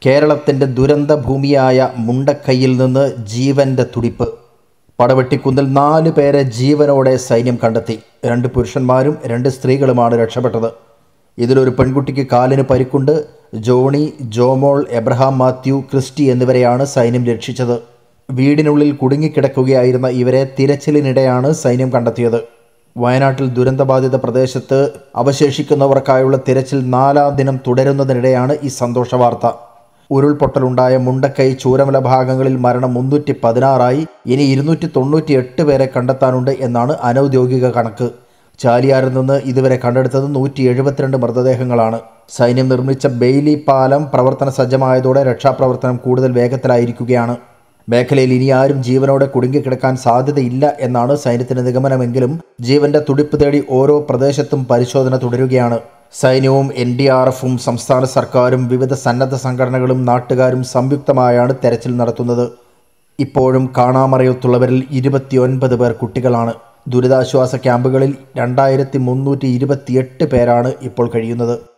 കേരളത്തിൻ്റെ ദുരന്ത ഭൂമിയായ മുണ്ടക്കൈയിൽ നിന്ന് ജീവൻ്റെ തുടിപ്പ് പടവെട്ടിക്കുന്നിൽ നാല് പേരെ ജീവനോടെ സൈന്യം കണ്ടെത്തി രണ്ട് പുരുഷന്മാരും രണ്ട് സ്ത്രീകളുമാണ് രക്ഷപ്പെട്ടത് ഇതിലൊരു പെൺകുട്ടിക്ക് കാലിന് പരിക്കുണ്ട് Johnny Jomol Abraham Mathew Christy എന്നിവരെയാണ് സൈന്യം രക്ഷിച്ചത് വീടിനുള്ളിൽ കുടുങ്ങിക്കിടക്കുകയായിരുന്ന ഇവരെ തിരച്ചിലിനിടെയാണ് സൈന്യം കണ്ടെത്തിയത് വയനാട്ടിൽ ദുരന്തബാധിത പ്രദേശത്ത് അവശേഷിക്കുന്നവർക്കായുള്ള തിരച്ചിൽ നാലാം ദിനം തുടരുന്നതിനിടെയാണ് ഈ സന്തോഷ വാർത്ത ഉരുൾപൊട്ടലുണ്ടായ മുണ്ടക്കൈ ചൂരമല ഭാഗങ്ങളിൽ മരണം മുന്നൂറ്റി പതിനാറായി ഇനി ഇരുന്നൂറ്റി തൊണ്ണൂറ്റി എട്ട് പേരെ കണ്ടെത്താനുണ്ട് എന്നാണ് അനൗദ്യോഗിക കണക്ക് ചാലിയാറിൽ നിന്ന് ഇതുവരെ കണ്ടെടുത്തത് നൂറ്റി എഴുപത്തിരണ്ട് മൃതദേഹങ്ങളാണ് സൈന്യം നിർമ്മിച്ച ബെയ്ലി പാലം പ്രവർത്തന സജ്ജമായതോടെ രക്ഷാപ്രവർത്തനം കൂടുതൽ വേഗത്തിലായിരിക്കുകയാണ് മേഖലയിൽ ഇനി ആരും ജീവനോടെ കുടുങ്ങിക്കിടക്കാൻ സാധ്യതയില്ല എന്നാണ് സൈന്യത്തിന്റെ നിഗമനമെങ്കിലും ജീവന്റെ തുടിപ്പ് തേടി ഓരോ പ്രദേശത്തും പരിശോധന തുടരുകയാണ് സൈന്യവും എൻ ഡി ആർ എഫും സംസ്ഥാന സർക്കാരും വിവിധ സന്നദ്ധ സംഘടനകളും നാട്ടുകാരും സംയുക്തമായാണ് തെരച്ചിൽ നടത്തുന്നത് ഇപ്പോഴും കാണാമറയത്തുള്ളവരിൽ ഇരുപത്തിയൊൻപത് പേർ കുട്ടികളാണ് ദുരിതാശ്വാസ ക്യാമ്പുകളിൽ രണ്ടായിരത്തി മുന്നൂറ്റി ഇരുപത്തിയെട്ട് പേരാണ് ഇപ്പോൾ കഴിയുന്നത്